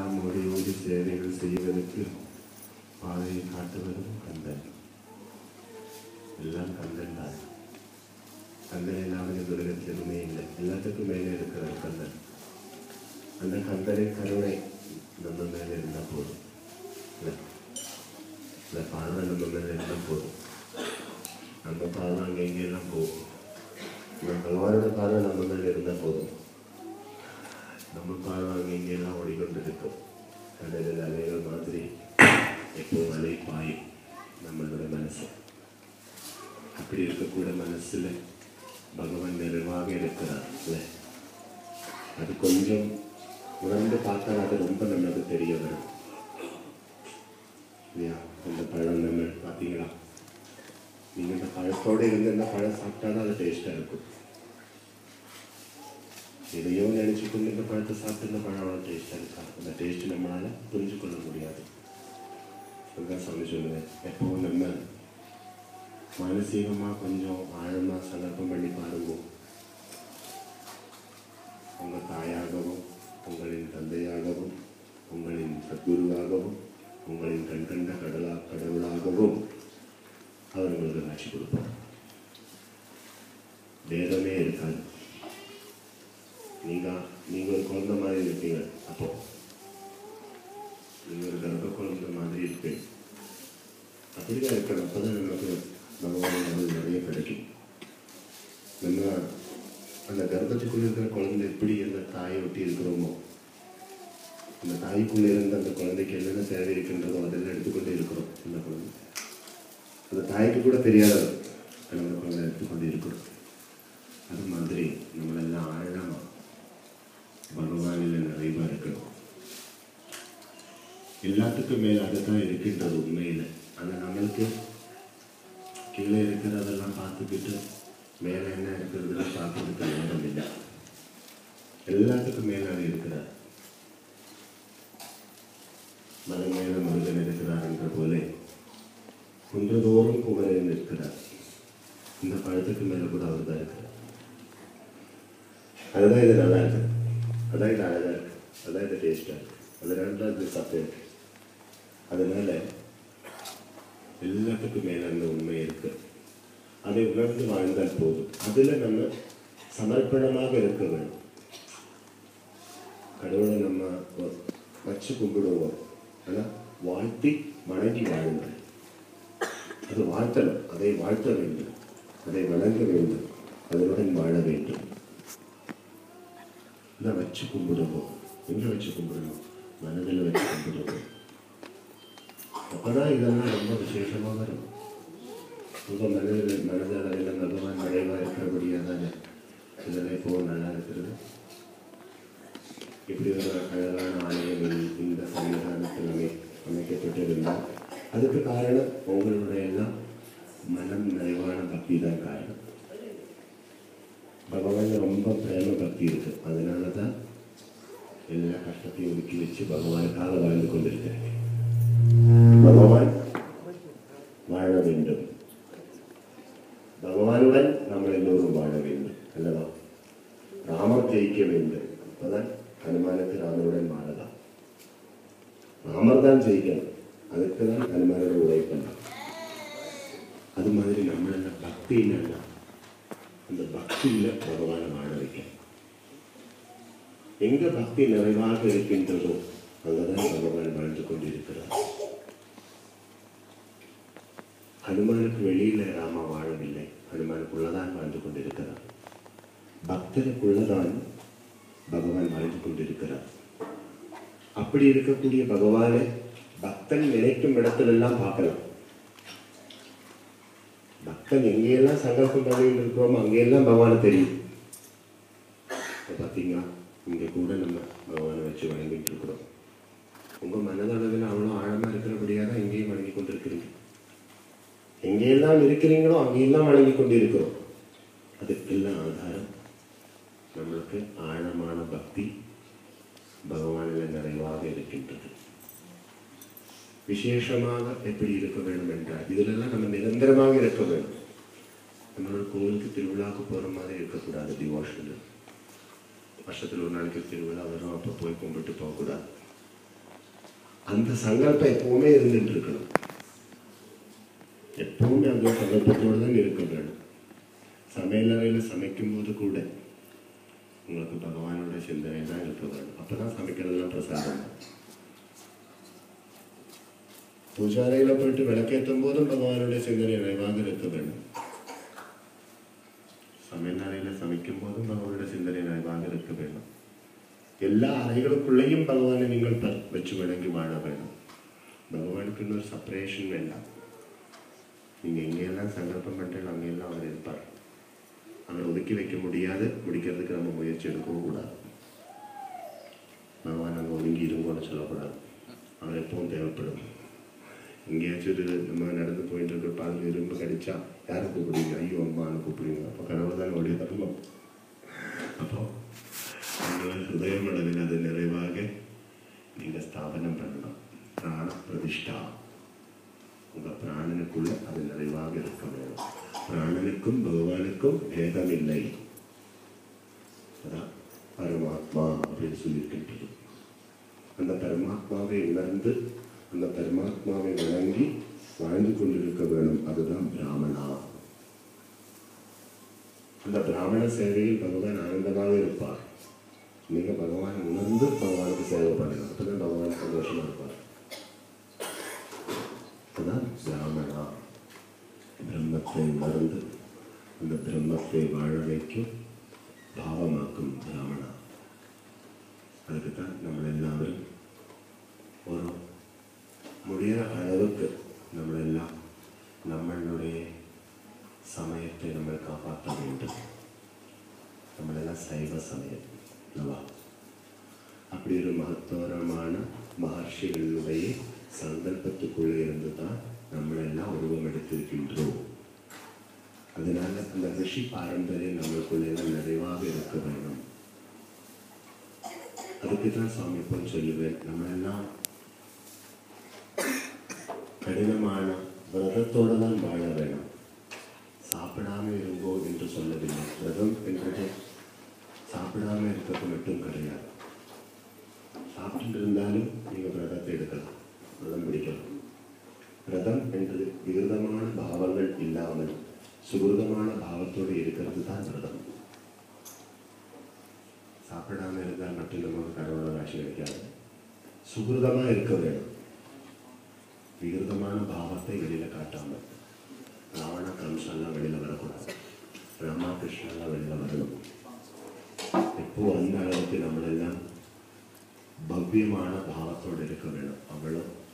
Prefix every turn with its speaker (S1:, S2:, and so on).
S1: எல்லாம் ஓடி ஓடி சேவைகள் செய்வதற்கு பாதையை காட்டுவதும் கந்தன் எல்லாம் கந்தன் தான் கந்தன் இல்லாமல் இந்த உலகத்தில் எதுவுமே இல்லை எல்லாத்துக்கும் மேலே இருக்கிறார் கந்தன் அந்த கந்தனின் கருணை நம்ம மேலே இருந்தால் போதும் இல்லை இந்த பார்வை நம்ம மேலே இருந்தால் போதும் நம்ம பார்வை அங்கே இங்கெல்லாம் போகும் இந்த பகவானோட பார்வை நம்ம மேலே இருந்தால் போதும் நம்ம பார்வை அங்கே இங்கெல்லாம் ஓடிக்கொண்டு இருக்கும் கடலில் அலைகள் மாதிரி எப்போவும் அலை பாயும் நம்மளோட மனசு அப்படி இருக்கக்கூட மனசுல பகவான் நிறைவாக இருக்கிறார் இல்லை அது கொஞ்சம் உணர்ந்து பார்த்தால் அது ரொம்ப நமக்கு தெரிய வரும் இல்லையா இந்த பழம் நம்ம பார்த்தீங்களா நீங்கள் இந்த பழத்தோடு இருந்து இந்த பழம் சாப்பிட்டா தான் அது டேஸ்ட்டாக இருக்கும் எதையோ நினச்சிக்கொண்டு இந்த பழத்தை சாப்பிட்டு இந்த பழம் அவ்வளோ டேஸ்ட்டாக இருக்கா அந்த டேஸ்ட் நம்மளால் புரிஞ்சு கொள்ள முடியாது அதுதான் சாமி சொல்லுவேன் எப்பவும் நம்ம மானசீகமாக கொஞ்சம் ஆழமாக சங்கல்பம் பண்ணி பாருங்க உங்கள் தாயாகவும் உங்களின் தந்தையாகவும் உங்களின் சத்குருவாகவும் உங்களின் கண்கண்ட கடலா கடவுளாகவும் அவர் உங்களுக்கு காட்சி கொடுப்பார் வேதமே இருக்காது நீங்க நீங்க ஒரு குழந்தை மாதிரி இருப்பீங்க அப்போ நீங்க ஒரு கர்ப்ப குழந்தை மாதிரி இருப்பீங்க அப்படிதான் இருக்கணும் அப்பதான் நமக்கு பகவான் அருள் நிறைய கிடைக்கும் நம்ம அந்த கர்ப்பத்துக்குள்ள இருக்கிற குழந்தை எப்படி அந்த தாயை ஒட்டி இருக்கிறோமோ அந்த தாய்க்குள்ளே இருந்து அந்த குழந்தைக்கு என்னென்ன தேவை இருக்கின்றதோ அதெல்லாம் எடுத்துக்கொண்டே இருக்கிறோம் அந்த குழந்தை அந்த தாய்க்கு கூட தெரியாதது அந்த குழந்தை எடுத்துக்கொண்டு இருக்கிறோம் அது மாதிரி நம்மளெல்லாம் ஆழமா பகவானில் நிறைவா இருக்கணும் எல்லாத்துக்கும் மேல அதுதான் இருக்கின்றது உண்மையில ஆனா நம்மளுக்கு கீழே இருக்கிறதெல்லாம் பார்த்துக்கிட்டு மேல என்ன இருக்கிறதுலாம் பார்க்கறதுக்கு நேரம் இல்லை எல்லாத்துக்கும் மேல அது இருக்கிறார் மலை மேல முருகன் இருக்கிறார் என்ற போல குன்றதோறும் குமரன் இருக்கிறார் இந்த பழத்துக்கு மேல கூட அவர் தான் இருக்கிறார் அதுதான் இது நல்லா இருக்கு அதான் இது அழகா இருக்கு அதான் இது டேஸ்டா இருக்கு அதனால தான் இது சத்து இருக்கு அதனால எல்லாத்துக்கும் மேல அந்த உண்மை இருக்கு அதை உணர்ந்து வாழ்ந்தால் போதும் அதுல நம்ம சமர்ப்பணமாக இருக்க வேண்டும் கடவுளை நம்ம வ- வச்சு கும்பிடுவோம் ஆனா வாழ்த்தி வணங்கி வாழுங்கள் அது வாழ்த்தணும் அதை வாழ்த்த வேண்டும் அதை வணங்க வேண்டும் அதனுடன் வாழ வேண்டும் இதை வச்சு கும்பிடுவோம் எங்க வச்சு கும்பிடணும் மனதில் வச்சு கும்பிடுவோம் அப்பதான் இதெல்லாம் ரொம்ப விசேஷமா வரும் உங்க மனதில் மனதளவில் பகவான் நிறைவா இருக்கிறபடியா தானே இதெல்லாம் இப்போ நல்லா இருக்கிறது இப்படி ஒரு அழகான ஆலயம் இந்த- இந்த சன்னிதானத்தில் அமை அமைக்கப்பட்டிருந்தால் அதுக்கு காரணம் உங்களுடைய எல்லாம் மனம் நிறைவான பக்தி தான் காரணம் பகவான் ரொம்ப பிரேம பக்தி இருக்கு அதனால தான் எல்லா கஷ்டத்தையும் ஒதுக்கி வச்சு பகவானுக்காக வாழ்ந்து கொண்டிருக்கிறேன் பகவான் வாழ வேண்டும் பகவானுடன் நம்ம எல்லோரும் வாழ வேண்டும் அல்லவா ராமர் ஜெயிக்க வேண்டும் அப்பதான் ஹனுமானுக்கு ராமருடன் வாழலாம் ராமர் தான் ஜெயிக்கணும் அதுக்கு தான் ஹனுமானோட உழைக்கணும் அது மாதிரி நம்மள பக்தியில் எல்லாம் அந்த பக்தியில பகவானை வாழ வைக்கணும் எங்க பக்தி நிறைவாக இருக்கின்றதோ அங்கதான் பகவான் வாழ்ந்து கொண்டிருக்கிறார் ஹனுமானுக்கு வெளியில ராமா வாழவில்லை ஹனுமானுக்குள்ளதான் வாழ்ந்து கொண்டிருக்கிறார் பக்தனுக்குள்ளதான் பகவான் வாழ்ந்து கொண்டிருக்கிறார் அப்படி இருக்கக்கூடிய பகவானை பக்தன் நினைக்கும் இடத்திலெல்லாம் பார்க்கலாம் பக்தன் எங்கெல்லாம் சங்கல்பம் பண்ணிட்டு இருக்கிறோமோ அங்கெல்லாம் பகவானை தெரியும் இப்ப பார்த்தீங்களா இங்க கூட நம்ம பகவானை வச்சு வணங்கிட்டு இருக்கிறோம் உங்க மனதளவில் அவ்வளோ ஆழமா இருக்கிறபடியா தான் இங்கேயும் வணங்கி கொண்டிருக்கிறீங்க எங்கெல்லாம் இருக்கிறீங்களோ அங்கெல்லாம் வணங்கி கொண்டிருக்கிறோம் அதுக்கெல்லாம் ஆதாரம் நம்மளுக்கு ஆழமான பக்தி பகவானில் நிறைவாக இருக்கின்றது விசேஷமாக எப்படி இருக்க வேண்டும் என்றால் இதிலெல்லாம் நம்ம நிரந்தரமாக இருக்க வேண்டும் நம்மளோட கோவிலுக்கு திருவிழாவுக்கு போகிற மாதிரி இருக்கக்கூடாது டிவோஷனில் வருஷத்தில் ஒரு நாளைக்கு திருவிழா வரும் அப்போ போய் கும்பிட்டு போகக்கூடாது அந்த சங்கல்பம் எப்பவுமே இருந்துட்டு இருக்கணும் எப்பவுமே அந்த சங்கல்பத்தோடு தான் இருக்க வேணும் சமையலறையில் சமைக்கும்போது கூட உங்களுக்கு பகவானோட சிந்தனை தான் இருக்க வேணும் அப்பதான் சமைக்கிறதெல்லாம் பிரசாதம் பூஜாரையில போயிட்டு விளக்கேற்றும் போதும் பகவானுடைய சிந்தனை நிறைவாக இருக்க வேண்டும் சமையலறையில சமைக்கும் போதும் பகவானுடைய சிந்தனை நிறைவாக இருக்க வேண்டும் எல்லா அறைகளுக்குள்ளேயும் பகவானை நீங்கள் ப- வச்சு வணங்கி வாழ வேணும் பகவானுக்கு இன்னொரு செப்பரேஷன் வேண்டாம் நீங்க எங்கெல்லாம் சங்கல்பம் பண்றீங்களோ அங்கெல்லாம் அவர் இருப்பார் அவரை ஒதுக்கி வைக்க முடியாது முடிக்கிறதுக்கு நம்ம முயற்சி எடுக்கவும் கூடாது பகவான் அங்கே ஒதுங்கி இருங்கோன்னு சொல்லக்கூடாது அவர் எப்பவும் தேவைப்படும் எங்கேயாச்சும் ஒரு நம்ம நடந்து போயிட்டு இருக்க பால் இரும்பு கடிச்சா யாரை கூப்பிடுவீங்க ஐயோ அம்மான்னு கூப்பிடுவீங்க அப்போ கடவுள் தான் ஒளிய தருவோம் அப்போ உங்களை ஹிருதயம் அளவில் அது நிறைவாக நீங்க ஸ்தாபனம் பண்ணணும் பிராண பிரதிஷ்டா உங்க பிராணனுக்குள்ள அது நிறைவாக இருக்க வேணும் பிராணனுக்கும் பகவானுக்கும் பேதம் இல்லை அதான் பரமாத்மா அப்படின்னு சொல்லியிருக்கின்றது அந்த பரமாத்மாவை உணர்ந்து அந்த பரமாத்மாவை வணங்கி வாழ்ந்து கொண்டிருக்க வேணும் அதுதான் பிராமணா அந்த பிராமண சேவையில் பகவான் ஆனந்தமாக இருப்பார் நீங்க பகவானை உணர்ந்து பகவானுக்கு சேவை பண்ணணும் அப்பதான் பகவான் சந்தோஷமா இருப்பார் அதான் பிராமணா பிரம்மத்தை உணர்ந்து அந்த பிரம்மத்தை வாழ வைக்கும் பாவமாக்கும் பிராமணா அதுக்கு தான் நம்ம எல்லாரும் ஒரு முடிகிற அளவுக்கு നമ്മളെല്ലാം നമ്മളുடைய സമയത്തെ നമ്മൾ കാപ്പാക്കാൻ வேண்டும் നമ്മളെல்லாம் சைவ சமயம் அல்லவா அப்படி ஒரு மகத்துவரமான மகர்ஷிகளுடைய சங்கல்பத்துக்குள்ளே இருந்து தான் നമ്മളെല്ലാം உருவமெடுத்திருக்கின்றோம் அதனால அந்த ரிஷி பாரம்பரியம் நம்மளுக்குள்ளே நிறைவாக இருக்க வேண்டும் அதுக்கு தான் சுவாமி இப்போ சொல்லுவேன் நம்மளெல்லாம் கடினமான விரதத்தோடு தான் வாழ வேணும் சாப்பிடாம இருங்கோ என்று சொல்லவில்லை விரதம் என்றது சாப்பிடாம இருக்கிறது மட்டும் கிடையாது சாப்பிட்டு இருந்தாலும் நீங்கள் விரதத்தை எடுக்கலாம் விரதம் பிடிக்கலாம் விரதம் என்று விகிருதமான பாவங்கள் இல்லாமல் சுகிருதமான பாவத்தோடு இருக்கிறது தான் விரதம் சாப்பிடாம இருந்தால் மட்டும் நமக்கு கடவுளோட காட்சி கிடைக்காது சுகிருதமா இருக்க வேணும் விகிருதமான பாவத்தை வெளியில காட்டாம ராவண கம்செல்லாம் வெளியில வரக்கூடாது ராமா கிருஷ்ணெல்லாம் வெளியில வரணும் எப்போ அந்த அளவுக்கு நம்மளெல்லாம் பவ்யமான பாவத்தோடு இருக்க வேணும் அவ்வளோ